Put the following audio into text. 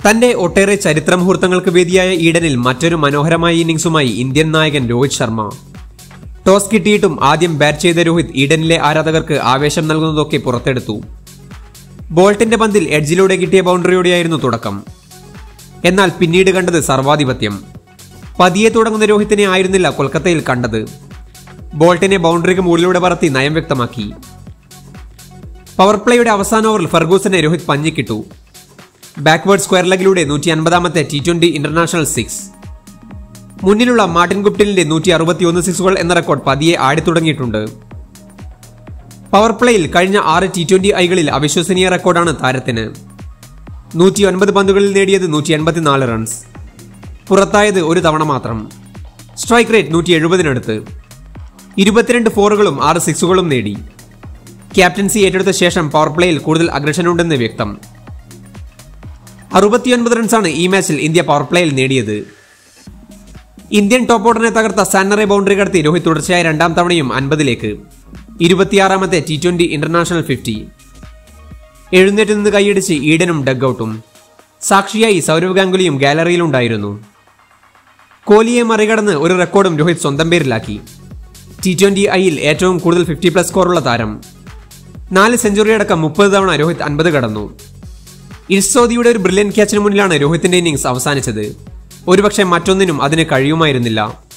തന്റെ ഒട്ടേറെ ചരിത്ര മുഹൂർത്തങ്ങൾക്ക് വേദിയായ ഈഡനിൽ മറ്റൊരു മനോഹരമായ ഇന്നിംഗ്സുമായി ഇന്ത്യൻ നായകൻ രോഹിത് ശർമ്മ ടോസ് കിട്ടിയിട്ടും ആദ്യം ബാറ്റ് ചെയ്ത രോഹിത് ഈഡനിലെ ആരാധകർക്ക് ആവേശം നൽകുന്നതൊക്കെ പുറത്തെടുത്തു ബോൾട്ടിന്റെ പന്തിൽ എഡ്ജിലൂടെ കിട്ടിയ ബൗണ്ടറിയോടെയായിരുന്നു തുടക്കം എന്നാൽ പിന്നീട് കണ്ടത് സർവാധിപത്യം പതിയെ തുടങ്ങുന്ന രോഹിത്തിനെ ആയിരുന്നില്ല കൊൽക്കത്തയിൽ കണ്ടത് ബോൾട്ടിനെ ബൗണ്ടറിക്ക് മുകളിലൂടെ പറത്തി നയം വ്യക്തമാക്കി പവർ പ്ലേയുടെ അവസാന ഓവറിൽ ഫർഗൂസനെ രോഹിത് പഞ്ഞിക്കിട്ടു ബാക്ക്വേർഡ് സ്ക്വയർ ലെഗിലൂടെ നൂറ്റി അൻപതാമത്തെ ടി ട്വന്റി ഇന്റർനാഷണൽ സിക്സ് മുന്നിലുള്ള മാർട്ടിൻ ഗുപ്റ്റിലിന്റെ നൂറ്റി അറുപത്തിയൊന്ന് സിക്സുകൾ എന്ന റെക്കോർഡ് പതിയെ ആടിത്തുടങ്ങിയിട്ടുണ്ട് പവർ പ്ലേയിൽ കഴിഞ്ഞ ആറ് ടി ട്വന്റി ഐകളിൽ അവിശ്വസനീയ റെക്കോർഡാണ് താരത്തിന് നൂറ്റി ഒൻപത് പന്തുകളിൽ നേടിയത് നൂറ്റി എൺപത്തിനാല് റൺസ് പുറത്തായത് ഒരു തവണ മാത്രം സ്ട്രൈക്ക് റേറ്റ് നൂറ്റി എഴുപതിനടുത്ത് ഇരുപത്തിരണ്ട് ഫോറുകളും ആറ് സിക്സുകളും നേടി ക്യാപ്റ്റൻസി ഏറ്റെടുത്ത ശേഷം പവർ പ്ലേയിൽ കൂടുതൽ അഗ്രഷനുണ്ടെന്ന് വ്യക്തം അറുപത്തിയൊൻപത് റൺസാണ് ഈ മാച്ചിൽ ഇന്ത്യ പവർ പ്ലേയിൽ നേടിയത് ഇന്ത്യൻ ടോപ്പ് ഓർഡറിനെ തകർത്ത സാന്നറെ ബൗണ്ടറി കടത്തി രോഹിത് തുടർച്ചയായ രണ്ടാം തവണയും അൻപതിലേക്ക് ഇരുപത്തിയാറാമത്തെ ടി ട്വന്റി ഇന്റർനാഷണൽ ഫിഫ്റ്റി എഴുന്നേറ്റ് നിന്ന് കൈയടിച്ച് ഈഡനും ഡഗ്ഔട്ടും സാക്ഷിയായി സൗരവ് ഗാംഗുലിയും ഗാലറിയിലുണ്ടായിരുന്നു കോഹ്ലിയെ മറികടന്ന് ഒരു റെക്കോർഡും രോഹിത് സ്വന്തം പേരിലാക്കി ടി ട്വന്റി ഐയിൽ ഏറ്റവും കൂടുതൽ ഫിഫ്റ്റി പ്ലസ് സ്കോറുള്ള താരം നാല് സെഞ്ചുറി അടക്കം മുപ്പത് തവണ രോഹിത് അൻപത് കടന്നു ഇർസോദിയുടെ ഒരു ബ്രില്യൻ ക്യാച്ചിന് മുന്നിലാണ് രോഹിത്തിന്റെ ഇന്നിംഗ്സ് അവസാനിച്ചത് ഒരുപക്ഷെ മറ്റൊന്നിനും അതിന് കഴിയുമായിരുന്നില്ല